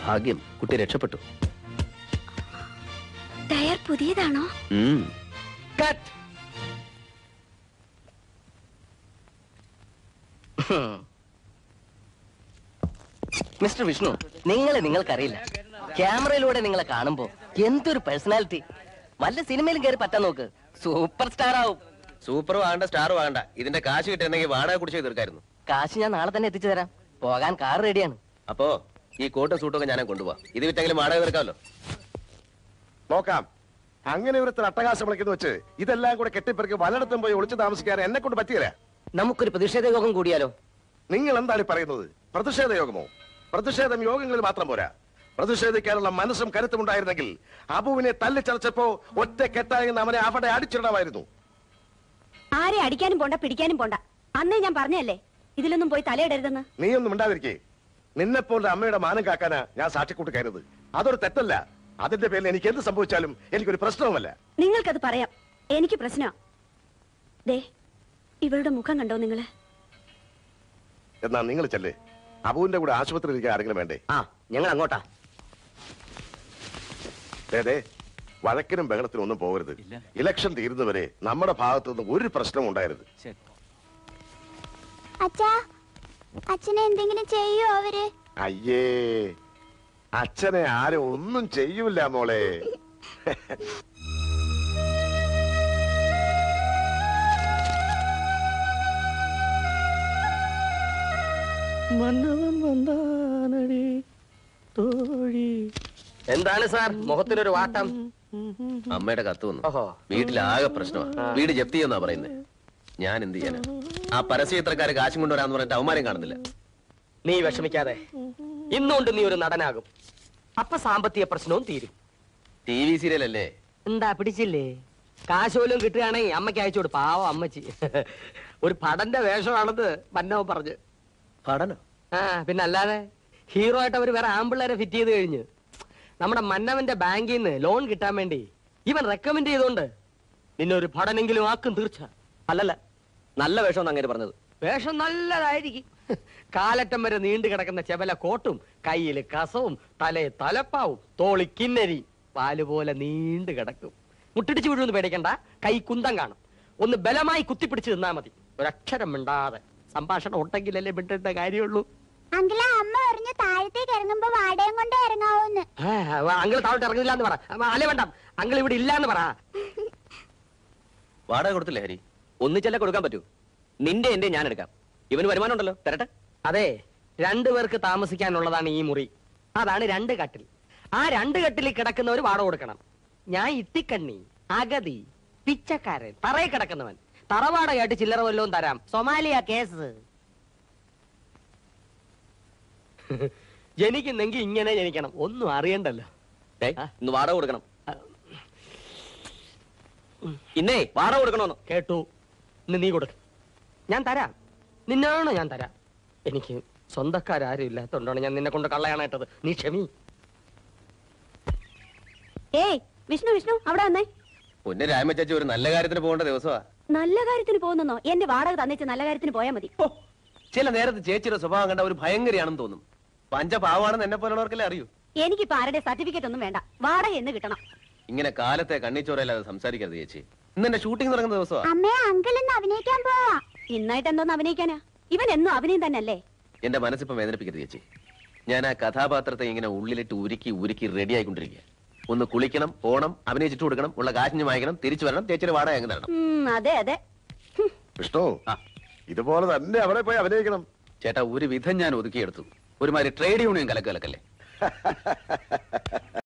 ഭാഗ്യം കുട്ടി രക്ഷപ്പെട്ടു ടയർ പുതിയതാണോ ഉം. കട്ട് മിസ്റ്റർ വിഷ്ണു നിങ്ങളെ നിങ്ങൾക്കറിയില്ല ക്യാമറയിലൂടെ നിങ്ങളെ കാണുമ്പോ എന്തൊരു പേഴ്സണാലിറ്റി വല്ല സിനിമയിലും കയറി പറ്റാൻ നോക്ക് സൂപ്പർ സ്റ്റാർ ആവും സൂപ്പർ വാങ്ങണ്ട സ്റ്റാർ വാങ്ങണ്ട ഇതിന്റെ കാശ് കിട്ടുന്നെങ്കിൽ വാടക കുടിച്ച് തീർക്കായിരുന്നു കാശ് ഞാൻ നാളെ തന്നെ എത്തിച്ചു തരാം പോകാൻ കാർ റെഡിയാണ് അപ്പോ ഈ കോട്ടും സൂട്ടൊക്കെ ഞാൻ കൊണ്ടുപോവാം ഇത് വിറ്റെങ്കിലും വാടക തീർക്കാമല്ലോ നോക്കാം അങ്ങനെ ഒരു അട്ടകാശം വിളിക്കുന്ന വെച്ച് ഇതെല്ലാം കൂടെ കെട്ടിപ്പെറുക്കി പലയിടത്തും പോയി ഒളിച്ചു താമസിക്കാൻ എന്നെ കൊണ്ട് പറ്റിയല്ല നമുക്കൊരു പ്രതിഷേധ യോഗം കൂടിയാലോ നിങ്ങൾ എന്താണ് ഈ പറയുന്നത് പ്രതിഷേധ യോഗമോ പ്രതിഷേധം യോഗങ്ങളിൽ മാത്രം പോരാ പ്രതിഷേധിക്കാനുള്ള മനസ്സും കരുത്തും ഉണ്ടായിരുന്നെങ്കിൽ അബുവിനെ തല്ലിച്ചതച്ചപ്പോ ഒറ്റ കെട്ടായി അവനെ അവിടെ അടിച്ചിടണമായിരുന്നു ആരെ അടിക്കാനും പോണ്ട പിടിക്കാനും പോണ്ട അന്നേ ഞാൻ പറഞ്ഞല്ലേ ഇതിലൊന്നും പോയി തലയിടരുതെന്ന് നീയൊന്നും മിണ്ടാതിരിക്കേ നിന്നെ പോലെ അമ്മയുടെ മാനം കാക്കാനാ ഞാൻ സാക്ഷിക്കൂട്ട് കയറുന്നത് അതൊരു തെറ്റല്ല അതിന്റെ പേരിൽ എനിക്ക് എന്ത് സംഭവിച്ചാലും എനിക്കൊരു പ്രശ്നവുമല്ല നിങ്ങൾക്കത് പറയാം എനിക്ക് പ്രശ്നമാ ദേ ഇവളുടെ മുഖം കണ്ടോ നിങ്ങള് എന്നാ നിങ്ങൾ ചെല്ലേ അബുവിന്റെ കൂടെ ആശുപത്രിയിൽ ഇരിക്കാൻ ആരെങ്കിലും വേണ്ടേ ആ ഞങ്ങൾ അങ്ങോട്ടാ അതെ വഴക്കിനും ബഹളത്തിനും ഒന്നും പോകരുത് ഇലക്ഷൻ തീരുന്നവരെ നമ്മുടെ ഭാഗത്തു നിന്ന് ഒരു പ്രശ്നവും ഉണ്ടായിരുന്നു അച്ഛാ അച്ഛനെ എന്തെങ്കിലും ചെയ്യോ അവര് അയ്യേ അച്ഛനെ ആരും ഒന്നും ചെയ്യൂല മോളെ മന്നവൻ വന്നാനടി തോഴി എന്താണ് സാർ മുഖത്തിനൊരു വാട്ടം അമ്മയുടെ കത്ത് വന്നു ഓഹോ വീട്ടിലാകെ പ്രശ്നമാണ് വീട് ജപ്തി ചെയ്യുന്നാ പറയുന്നത് ഞാൻ എന്ത് ചെയ്യാനാ ആ പരസ്യചിത്രക്കാര് കാശും കൊണ്ടുവരാന്ന് പറഞ്ഞിട്ട് അവന്മാരും കാണുന്നില്ല നീ വിഷമിക്കാതെ ഇന്നുകൊണ്ട് നീ ഒരു നടനാകും അപ്പൊ സാമ്പത്തിക പ്രശ്നവും തീരും ടി വി സീരിയൽ അല്ലേ എന്താ പിടിച്ചില്ലേ കാശോലും കിട്ടുകയാണെങ്കിൽ അമ്മയ്ക്ക് അയച്ചു കൊടു പാവം അമ്മച്ചി ഒരു പടന്റെ വേഷമാണെന്ന് മന്നവൻ പറഞ്ഞു പഠനം ആ പിന്നെ അല്ലാതെ ഹീറോ ആയിട്ട് അവർ വേറെ ആമ്പിള്ളേരെ ഫിറ്റ് ചെയ്ത് കഴിഞ്ഞ് നമ്മുടെ മന്നവന്റെ ബാങ്കിൽ നിന്ന് ലോൺ കിട്ടാൻ വേണ്ടി ഇവൻ റെക്കമെൻഡ് ചെയ്തോണ്ട് നിന്നെ ഒരു പഠനെങ്കിലും ആക്കും തീർച്ച അല്ലല്ല നല്ല വേഷം അങ്ങനെ പറഞ്ഞത് വേഷം നല്ലതായിരിക്കും കാലറ്റം വരെ നീണ്ടു കിടക്കുന്ന ചെവല കോട്ടും കയ്യില് കസവും തലേ തലപ്പാവും തോളി കിന്നരി പാല് പോലെ നീണ്ടു കിടക്കും മുട്ടിടിച്ച് വീഴുമെന്ന് പേടിക്കണ്ട കൈ കുന്തം കാണും ഒന്ന് ബലമായി കുത്തിപ്പിടിച്ച് നിന്നാ മതി ഒരക്ഷരം മിണ്ടാതെ സംഭാഷണം ഉണ്ടെങ്കിലല്ലേ മിണ്ടുന്ന കാര്യമുള്ളൂ അങ്കിള അമ്മ പറഞ്ഞു താഴത്തേക്ക് ഇറങ്ങുമ്പോ വാടകം കൊണ്ട് ഇറങ്ങാവൂന്ന് അങ്കിൾ താഴോട്ട് ഇറങ്ങില്ല എന്ന് പറ ആ, അല്ലേ വേണ്ട അങ്കിൾ ഇവിടെ ഇല്ല എന്ന് പറ വാടക കൊടുത്തില്ലേ ഹരി ഒന്നിച്ചല്ലേ കൊടുക്കാൻ പറ്റൂ നിന്റെ എന്റെ ഞാൻ എടുക്കാം ഇവന് വരുമാനം ഉണ്ടല്ലോ തരട്ടെ അതെ രണ്ടു പേർക്ക് താമസിക്കാനുള്ളതാണ് ഈ മുറി അതാണ് രണ്ട് കട്ടിൽ ആ രണ്ട് കട്ടിലിൽ കിടക്കുന്നവർ വാടക കൊടുക്കണം ഞാൻ ഇത്തിക്കണ്ണി അഗതി പിച്ചക്കാരൻ തറയിൽ കിടക്കുന്നവൻ തറവാടകയായിട്ട് ചില്ലറ വല്ലതും തരാം സൊമാലിയ കേസ് ജനിക്കുന്നെങ്കിൽ ഇങ്ങനെ ജനിക്കണം ഒന്നും അറിയണ്ടല്ലോ ഇന്ന് വാടക കൊടുക്കണം ഇന്നേ വാടക കൊടുക്കണോന്ന് കേട്ടു ഇന്ന് നീ കൊടുക്ക ഞാൻ തരാം നിന്നാണ് ഞാൻ തരാം എനിക്ക് സ്വന്തക്കാരും ഇല്ലാത്തോണ്ടാണ് ഞാൻ നിന്നെ കൊണ്ട് കള്ളയാണേട്ടത് നീ ക്ഷമി ഏയ് വിഷ്ണു വിഷ്ണു അവിടെ വന്നേ പൊന്നെ രാമ ചേച്ചി ഒരു നല്ല കാര്യത്തിന് പോകേണ്ട ദിവസമാ നല്ല കാര്യത്തിന് പോകുന്നോ എന്റെ വാടക തന്നേച്ച് നല്ല കാര്യത്തിന് പോയാ മതി ഓ, ചില നേരത്ത് ചേച്ചിയുടെ സ്വഭാവം കണ്ട ഒരു ഭയങ്കരയാണെന്ന് തോന്നും പഞ്ചപാവാണെന്ന് എന്നെ പോലുള്ളവർക്കല്ലേ അറിയൂ എനിക്കിപ്പോ ആരുടെ സർട്ടിഫിക്കറ്റ് ഒന്നും വേണ്ട വാടക എന്ന് കിട്ടണം ഇങ്ങനെ കാലത്തെ കണ്ണിച്ചോരല്ലാതെ സംസാരിക്കരുത് ചേച്ചി ഇന്ന് എന്നെ ഷൂട്ടിംഗ് തുടങ്ങുന്ന ദിവസമാ അമ്മയെ അങ്കിൾ ഇന്ന് അഭിനയിക്കാൻ പോവാ ഇന്നായിട്ട് എന്തോന്ന് അഭിനയിക്കാനാ ഇവൻ എന്നും അഭിനയം തന്നെയല്ലേ എന്റെ മനസ്സിപ്പം വേദനിപ്പിക്കരുത് ചേച്ചി ഞാൻ ആ കഥാപാത്രത്തെ ഇങ്ങനെ ഉള്ളിലിട്ട് ഉരുക്കി ഉരുക്കി റെഡി ആയിക്കൊണ്ടിരിക്കുക ഒന്ന് കുളിക്കണം പോണം അഭിനയിച്ചിട്ട് കൊടുക്കണം ഉള്ള കാശിഞ്ഞ് വാങ്ങിക്കണം തിരിച്ചു വരണം ചേച്ചിയുടെ വാടക എങ്ങനെ തരണം ഉം, അതെ അതെ വിഷ്ണു ഇതുപോലെ തന്നെ അവിടെ പോയി അഭിനയിക്കണം ചേട്ടാ ഒരു വിധം ഞാൻ ഒതുക്കിയെടുത്തു ഒരുമാതിരി ട്രേഡ് യൂണിയൻ കലക്കലക്കല്ലേ